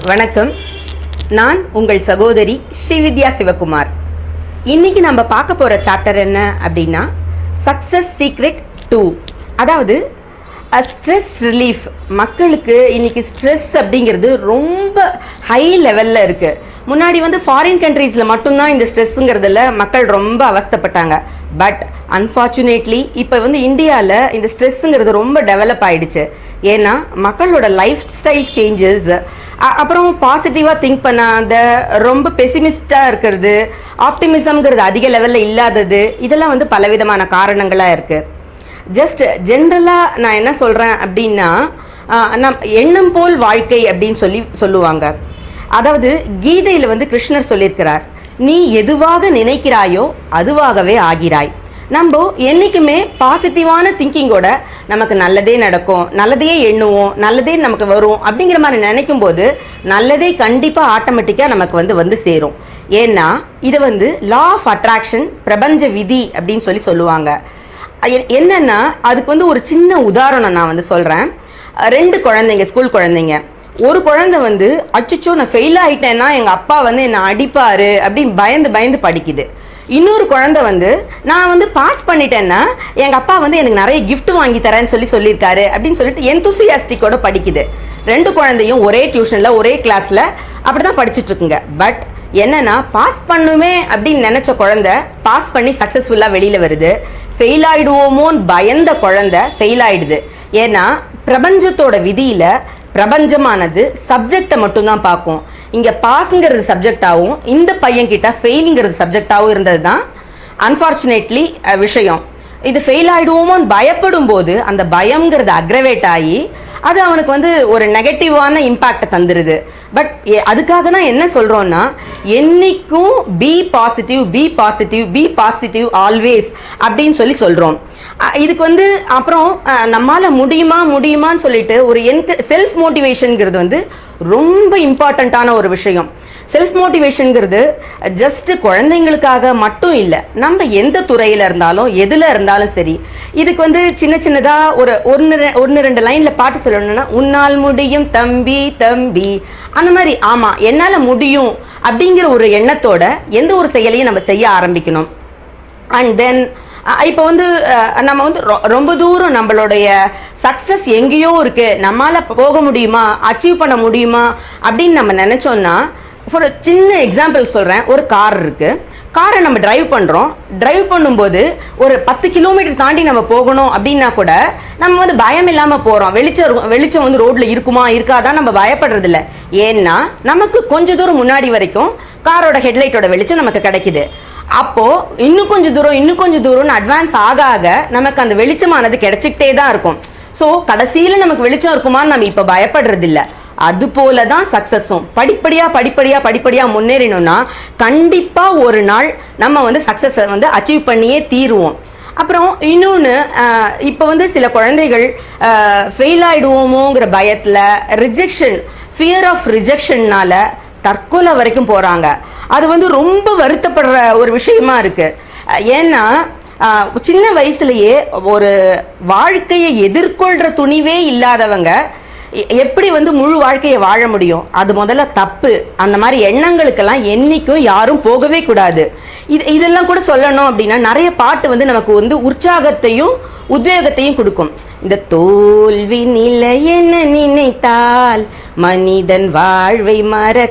வணக்கம் நான் உங்கள் சகோதரி ஸ்ரீவித்யா சிவகுமார் இன்னைக்கு நம்ம பார்க்க போற சாப்டர் என்ன அப்படின்னா சக்சஸ் சீக்ரெட் டூ அதாவது ஸ்ட்ரெஸ் ரிலீஃப் மக்களுக்கு இன்னைக்கு ஸ்ட்ரெஸ் அப்படிங்கிறது ரொம்ப ஹை லெவல்ல இருக்கு முன்னாடி வந்து ஃபாரின் கண்ட்ரீஸில் மட்டும்தான் இந்த ஸ்ட்ரெஸ்ஸுங்கிறதுல மக்கள் ரொம்ப அவஸ்தைப்பட்டாங்க பட் அன்ஃபார்ச்சுனேட்லி இப்போ வந்து இந்தியாவில் இந்த ஸ்ட்ரெஸ்ஸுங்கிறது ரொம்ப டெவலப் ஆயிடுச்சு ஏன்னா மக்களோட லைஃப் ஸ்டைல் சேஞ்சஸ் அப்புறம் பாசிட்டிவாக திங்க் பண்ணாத ரொம்ப பெசிமிஸ்டாக இருக்கிறது ஆப்டிமிசம்ங்கிறது அதிக லெவலில் இல்லாதது இதெல்லாம் வந்து பலவிதமான காரணங்களாக இருக்குது ஜஸ்ட் ஜென்ரலாக நான் என்ன சொல்கிறேன் அப்படின்னா ஆஹ், நம் எண்ணம் போல் வாழ்க்கை அப்படின்னு சொல்லி சொல்லுவாங்க அதாவது கீதையில் வந்து கிருஷ்ணர் சொல்லியிருக்கிறார் நீ எதுவாக நினைக்கிறாயோ அதுவாகவே ஆகிறாய் நம்ம என்னைக்குமே பாசிட்டிவான திங்கிங்கோட நமக்கு நல்லதே நடக்கும் நல்லதையே எண்ணுவோம் நல்லதே நமக்கு வரும் அப்படிங்கிற மாதிரி நினைக்கும் போது நல்லதே கண்டிப்பாக ஆட்டோமேட்டிக்காக நமக்கு வந்து வந்து சேரும் ஏன்னா இது வந்து லா ஆஃப் அட்ராக்ஷன் பிரபஞ்ச விதி அப்படின்னு சொல்லி சொல்லுவாங்க எ- என்னன்னா அதுக்கு வந்து ஒரு சின்ன உதாரணம் நான் வந்து சொல்றேன் அஹ் ரெண்டு குழந்தைங்க ஸ்கூல் குழந்தைங்க ஒரு குழந்தை வந்து அச்சச்சோ நான் ஃபெயில் ஆயிட்டேன்னா எங்க அப்பா வந்து என்னை அடிப்பாரு அப்படின்னு பயந்து பயந்து படிக்குது இன்னொரு குழந்தை வந்து நான் வந்து பாஸ் பண்ணிட்டேன்னா எங்க அப்பா வந்து எனக்கு நிறைய gift வாங்கி தரேன்னு சொல்லி சொல்லியிருக்காரு அப்படின்னு சொல்லிட்டு எந்தூசியாஸ்டிக்கோட படிக்குது ரெண்டு குழந்தையும் ஒரே டியூஷன்ல ஒரே கிளாஸ்ல அப்படிதான் படிச்சுட்டு இருக்குங்க பட் என்னன்னா பாஸ் பண்ணுமே அப்படின்னு நினைச்ச குழந்தை பாஸ் பண்ணி சக்சஸ்ஃபுல்லா வெளியில வருது ஃபெயில் ஆயிடுவோமோன்னு பயந்த குழந்தை ஃபெயில் ஆயிடுது ஏன்னா பிரபஞ்சத்தோட விதியில பிரபஞ்சமானது சப்ஜெக்டை மட்டும்தான் பார்க்கும் இங்க பாஸ்ங்கிறது சப்ஜெக்டாகவும் இந்த பையன் கிட்ட ஃபெயிலுங்கிறது சப்ஜெக்டாகவும் இருந்தது தான் அன்ஃபார்ச்சுனேட்லி விஷயம் இது ஃபெயில் ஆயிடுவோமோன்னு பயப்படும் போது அந்த பயம்ங்கிறது அக்ரவேட் ஆகி அது அவனுக்கு வந்து ஒரு நெகட்டிவான இம்பாக்டை தந்துருது பட் அதுக்காக தான் என்ன சொல்றோம்னா என்னைக்கும் be positive be positive be positive always அப்படின்னு சொல்லி சொல்றோம் அஹ் இதுக்கு வந்து அப்புறம் அஹ், நம்மால முடியுமா முடியுமான்னு சொல்லிட்டு ஒரு என்க செல்ஃப் மோட்டிவேஷன்ங்கிறது வந்து ரொம்ப இம்பார்ட்டண்ட்டான ஒரு விஷயம் செல்ஃப் மோட்டிவேஷனுங்கிறது ஜஸ்ட் குழந்தைங்களுக்காக மட்டும் இல்லை நம்ம எந்த துறையில இருந்தாலும் எதுல இருந்தாலும் சரி இதுக்கு வந்து சின்ன சின்னதா ஒரு ஒன்று ரெ- ஒன்று ரெண்டு லைன்ல பாட்டு சொல்லணும்னா உன்னால் முடியும் தம்பி தம்பி அந்த மாதிரி ஆமா என்னால முடியும் அப்படிங்கிற ஒரு எண்ணத்தோட எந்த ஒரு செயலையும் நம்ம செய்ய ஆரம்பிக்கணும் அண்ட் தென் இப்போ வந்து அஹ், நம்ம வந்து ரொ- ரொம்ப தூரம் நம்மளுடைய சக்ஸஸ் எங்கேயோ இருக்கு நம்மால போக முடியுமா அச்சீவ் பண்ண முடியுமா அப்படின்னு நம்ம நினைச்சோம்னா ஃபார் சின்ன எக்ஸாம்பிள் சொல்றேன் ஒரு கார் இருக்கு காரை நம்ம டிரைவ் பண்றோம் டிரைவ் பண்ணும்போது ஒரு பத்து கிலோமீட்டர் தாண்டி நம்ம போகணும் அப்படின்னா கூட நம்ம வந்து பயம் இல்லாம போறோம் வெளிச்சம் இருக்கும்- வெளிச்சம் வந்து ரோட்ல இருக்குமா இருக்காதா நம்ம பயப்படுறது இல்ல ஏன்னா நமக்கு கொஞ்ச தூரம் முன்னாடி வரைக்கும் காரோட ஹெட்லைட்டோட வெளிச்சம் நமக்கு கிடைக்குது அப்போ இன்னும் கொஞ்சம் தூரம் இன்னும் கொஞ்சம் தூரம்னு அட்வான்ஸ் ஆக ஆக நமக்கு அந்த வெளிச்சமானது கிடைச்சிக்கிட்டே தான் இருக்கும் ஸோ கடைசியில் நமக்கு வெளிச்சம் இருக்குமான்னு நம்ம இப்போ பயப்படுறது இல்ல அது போல தான் சக்ஸஸும் படிப்படியா படிப்படியா படிப்படியா முன்னேறினோம்னா கண்டிப்பா ஒரு நாள் நம்ம வந்து சக்ஸஸை வந்து அச்சீவ் பண்ணியே தீருவோம் அப்புறம் இன்னொன்று இப்போ வந்து சில குழந்தைகள் ஃபெயில் ஆயிடுவோமோங்கிற பயத்தில் ரிஜெக்ஷன் ஃபியர் ஆஃப் ரிஜெக்ஷன்னால தற்கொலை வரைக்கும் போறாங்க அது வந்து ரொம்ப வருத்தப்படுற ஒரு விஷயமா இருக்கு அஹ் ஏன்னா அஹ், சின்ன வயசுலயே ஒரு வாழ்க்கையை எதிர்கொள்ற துணிவே இல்லாதவங்க எ- எப்படி வந்து முழு வாழ்க்கையை வாழ முடியும் அது முதல்ல தப்பு அந்த மாதிரி எண்ணங்களுக்கெல்லாம் என்னைக்கும் யாரும் போகவே கூடாது இது இதெல்லாம் கூட சொல்லணும் அப்படின்னா நிறைய பாட்டு வந்து நமக்கு வந்து உற்சாகத்தையும் உத்வேகத்தையும் கொடுக்கும் இந்த தோல்வி நிலை என்ன நினைத்தால் மனிதன் வாழ்வை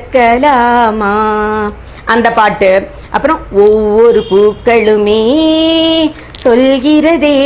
மறக்கலாமா அந்த பாட்டு அப்புறம் ஒவ்வொரு பூக்களுமே சொல்கிறதே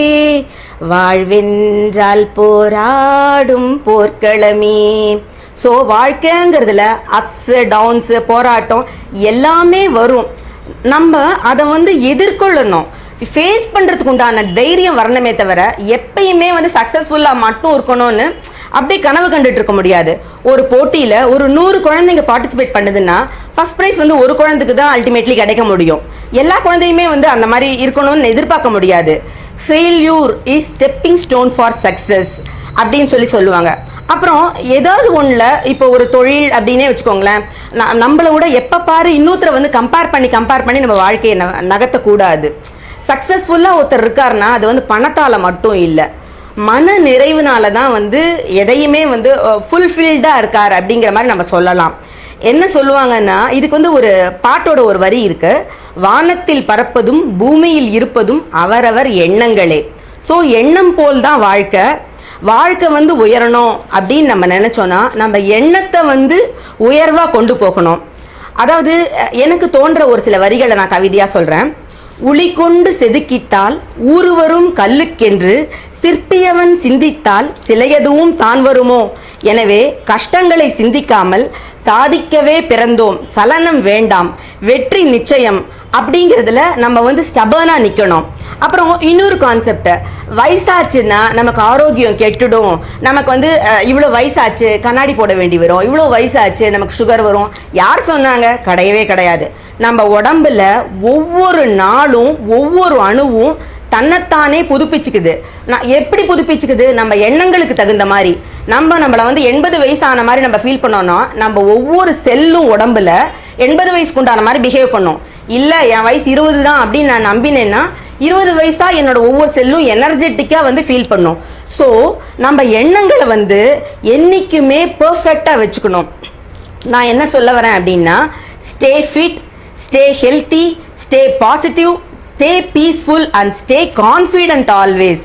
வாழ்வென்றால் போராடும் போர்க்களமே ஸோ வாழ்க்கைங்கிறதுல அப்ஸ் டவுன்ஸ் போராட்டம் எல்லாமே வரும் நம்ம அதை வந்து எதிர்கொள்ளணும் ஃபேஸ் பண்றதுக்கு உண்டான தைரியம் வரணுமே தவிர எப்பயுமே வந்து சக்சஸ்ஃபுல்லா மட்டும் இருக்கணும்னு அப்படியே கனவு கண்டுட்டு இருக்க முடியாது ஒரு போட்டியில ஒரு நூறு குழந்தைங்க பார்ட்டிசிபேட் பண்ணுதுன்னா ஃபர்ஸ்ட் ப்ரைஸ் வந்து ஒரு குழந்தைக்கு தான் அல்டிமேட்லி கிடைக்க முடியும் எல்லா குழந்தையுமே வந்து அந்த மாதிரி இருக்கணும்னு எதிர்பார்க்க முடியாது failure is stepping stone for success அப்படின்னு சொல்லி சொல்லுவாங்க அப்புறம் ஏதாவது ஒண்ணுல இப்போ ஒரு தொழில் அப்படின்னே வச்சுக்கோங்களேன் ந- நம்மள விட எப்ப பாரு இன்னொருத்தரை வந்து கம்பேர் பண்ணி கம்பேர் பண்ணி நம்ம வாழ்க்கையை ந- நகர்த்தக்கூடாது சக்சஸ்ஃபுல்லா ஒருத்தர் இருக்காருன்னா அது வந்து பணத்தால மட்டும் இல்லை மன நிறைவுனால தான் வந்து எதையுமே வந்து ஃபுல்ஃபில்டாக இருக்கார் அப்படிங்கிற மாதிரி நம்ம சொல்லலாம் என்ன சொல்லுவாங்கன்னா இதுக்கு வந்து ஒரு பாட்டோட ஒரு வரி இருக்கு வானத்தில் பறப்பதும் பூமியில் இருப்பதும் அவரவர் எண்ணங்களே ஸோ எண்ணம் போல் தான் வாழ்க்கை வாழ்க்கை வந்து உயரணும் அப்படின்னு நம்ம நினைச்சோன்னா நம்ம எண்ணத்தை வந்து உயர்வா கொண்டு போகணும் அதாவது அஹ், எனக்கு தோன்ற ஒரு சில வரிகளை நான் கவிதையா சொல்றேன் உளி கொண்டு செதுக்கிட்டால் ஊருவரும் கல்லுக்கென்று சிற்பியவன் சிந்தித்தால் சிலையதுவும் தான் வருமோ எனவே கஷ்டங்களை சிந்திக்காமல் சாதிக்கவே பிறந்தோம் சலனம் வேண்டாம் வெற்றி நிச்சயம் அப்படிங்கிறதுல நம்ம வந்து ஸ்டபர்னா நிக்கணும் அப்புறம் இன்னொரு கான்செப்ட் வயசாச்சுன்னா நமக்கு ஆரோக்கியம் கெட்டுடும் நமக்கு வந்து அஹ், இவ்வளோ வயசாச்சு கண்ணாடி போட வேண்டி வரும் இவ்வளோ வயசாச்சு நமக்கு சுகர் வரும் யார் சொன்னாங்க கிடையவே கிடையாது நம்ம உடம்புல ஒவ்வொரு நாளும் ஒவ்வொரு அணுவும் தன்னைத்தானே புதுப்பிச்சுக்குது நான் எப்படி புதுப்பிச்சுக்குது நம்ம எண்ணங்களுக்கு தகுந்த மாதிரி நம்ம நம்மளை வந்து எண்பது வயசான மாதிரி நம்ம ஃபீல் பண்ணோம்னா நம்ம ஒவ்வொரு செல்லும் உடம்புல எண்பது வயசுக்கு உண்டான மாதிரி பிஹேவ் பண்ணும் இல்லை என் வயசு இருபது தான் அப்படின்னு நான் நம்பினேன்னா இருபது வயசா என்னோட ஒவ்வொரு செல்லும் எனர்ஜெட்டிக்காக வந்து ஃபீல் பண்ணும் ஸோ நம்ம எண்ணங்களை வந்து என்னைக்குமே பர்ஃபெக்டாக வச்சுக்கணும் நான் என்ன சொல்ல வரேன் அப்படின்னா stay fit stay healthy stay positive stay peaceful and stay confident always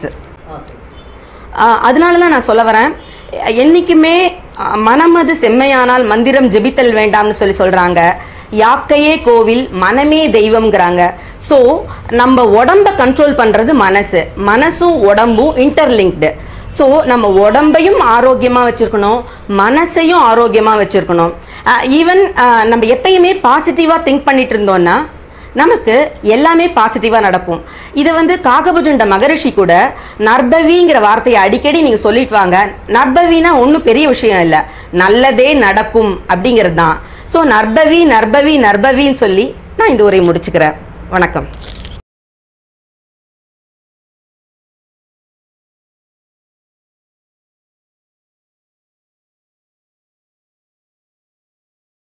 அதனால தான் நான் சொல்ல வரேன் என்றைக்குமே அஹ், மனமது செம்மையானால் மந்திரம் ஜெபித்தல் வேண்டாம்னு சொல்லி சொல்கிறாங்க யாக்கையே கோவில் மனமே தெய்வம்ங்கிறாங்க ஸோ நம்ம உடம்ப கண்ட்ரோல் பண்ணுறது மனசு மனசும் உடம்பும் இன்டர்லிங்க்டு ஸோ நம்ம உடம்பையும் ஆரோக்கியமாக வச்சுருக்கணும் மனசையும் ஆரோக்கியமாக வச்சுருக்கணும் ஈவன் நம்ம எப்பயுமே பாசிட்டிவாக திங்க் பண்ணிட்டு இருந்தோம்னா நமக்கு எல்லாமே பாசிட்டிவாக நடக்கும் இதை வந்து காகபுஜுண்ட மகரிஷி கூட நர்பவிங்கிற வார்த்தையை அடிக்கடி நீங்கள் சொல்லிட்டு வாங்க நர்பவினா ஒன்றும் பெரிய விஷயம் இல்லை நல்லதே நடக்கும் அப்படிங்கிறது தான் ஸோ நர்பவி நர்பவி நர்பவின்னு சொல்லி நான் இந்த உரையை முடிச்சுக்கிறேன் வணக்கம்